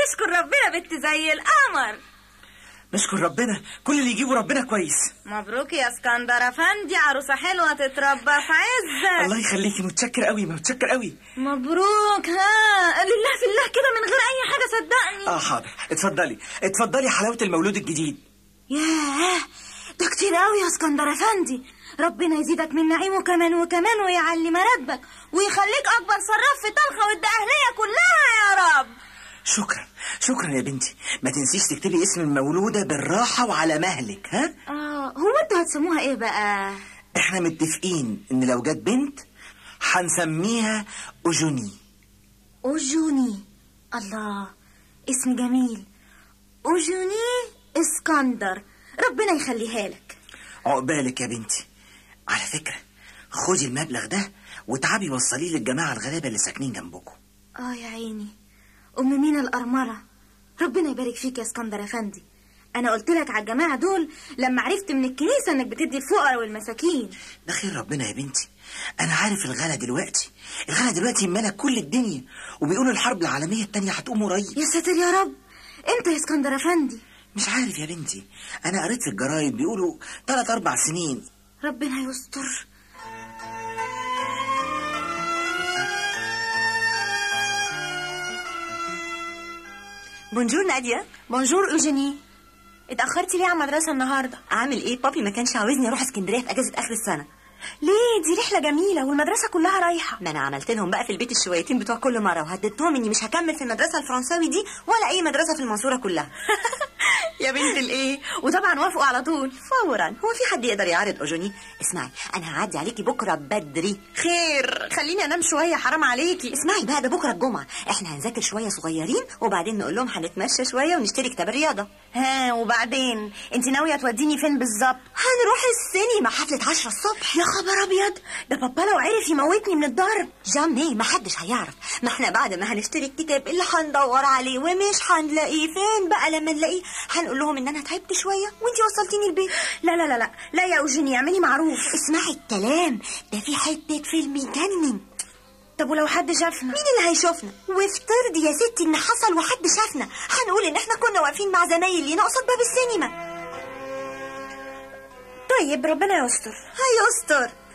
نشكر ربنا بنت زي القمر نشكر ربنا كل اللي يجيبه ربنا كويس مبروك يا اسكندر افندي عروسه حلوه تتربى في عزك الله يخليكي متشكر قوي متشكر قوي مبروك ها لله في الله كده من غير اي حاجه صدقني اه حاضر اتفضلي اتفضلي حلاوه المولود الجديد ياه ده كتير قوي يا اسكندر افندي ربنا يزيدك من نعيمه كمان وكمان ويعلي مراتبك ويخليك اكبر صراف في طلخه والدقهليه كلها يا رب شكرا شكرا يا بنتي ما تنسيش تكتبي اسم المولوده بالراحه وعلى مهلك ها اه هو انتوا هتسموها ايه بقى احنا متفقين ان لو جت بنت هنسميها اوجوني اوجوني الله اسم جميل اوجوني اسكندر ربنا يخليها لك عقبالك يا بنتي على فكره خدي المبلغ ده وتعبي وصليه للجماعه الغلابه اللي ساكنين جنبكم اه يا عيني ام مينا الارمله ربنا يبارك فيك يا اسكندر افندي انا قلت لك على الجماعه دول لما عرفت من الكنيسه انك بتدي الفقراء والمساكين ده خير ربنا يا بنتي انا عارف الغلا دلوقتي الغلا دلوقتي مالك كل الدنيا وبيقولوا الحرب العالميه التانية هتقوم قريب يا ساتر يا رب امتى يا اسكندر افندي مش عارف يا بنتي انا قريت في الجرايد بيقولوا ثلاث اربع سنين ربنا يستر بونجور نادية بونجور اوجيني اتاخرتي ليه على المدرسه النهارده عامل ايه بابي ما كانش عاوزني اروح اسكندريه في اجازه اخر السنه ليه دي رحله جميله والمدرسه كلها رايحه ما انا عملت لهم بقى في البيت الشويتين بتوع كل مره وهددتهم اني مش هكمل في المدرسه الفرنساوي دي ولا اي مدرسه في المنصوره كلها يا بنت الايه وطبعا وافقوا على طول فورا هو في حد يقدر يعارض اوجوني اسمعي انا هعدي عليكي بكره بدري خير خليني انام شويه حرام عليكي اسمعي بقى ده بكره الجمعه احنا هنذاكر شويه صغيرين وبعدين نقول لهم هنتمشى شويه ونشتري كتاب الرياضه ها وبعدين انت ناويه توديني فين بالظبط هنروح السينما حفله 10 الصبح يا خبر ابيض ده بابا لو عرف يموتني من الضرب جامي ما حدش هيعرف ما احنا بعد ما هنشتري الكتاب اللي هندور عليه ومش هنلاقيه فين بقى لما نلاقيه هنقول لهم ان انا تعبت شويه وانتي وصلتيني البيت لا لا لا لا لا يا اوجيني اعملي معروف اسمعي الكلام ده في حته فيلم يجنن طب ولو حد شافنا مين اللي هيشوفنا وافترضي يا ستي ان حصل وحد شافنا هنقول ان احنا كنا واقفين مع زمايل لينا قصاد باب السينما طيب ربنا يستر هيستر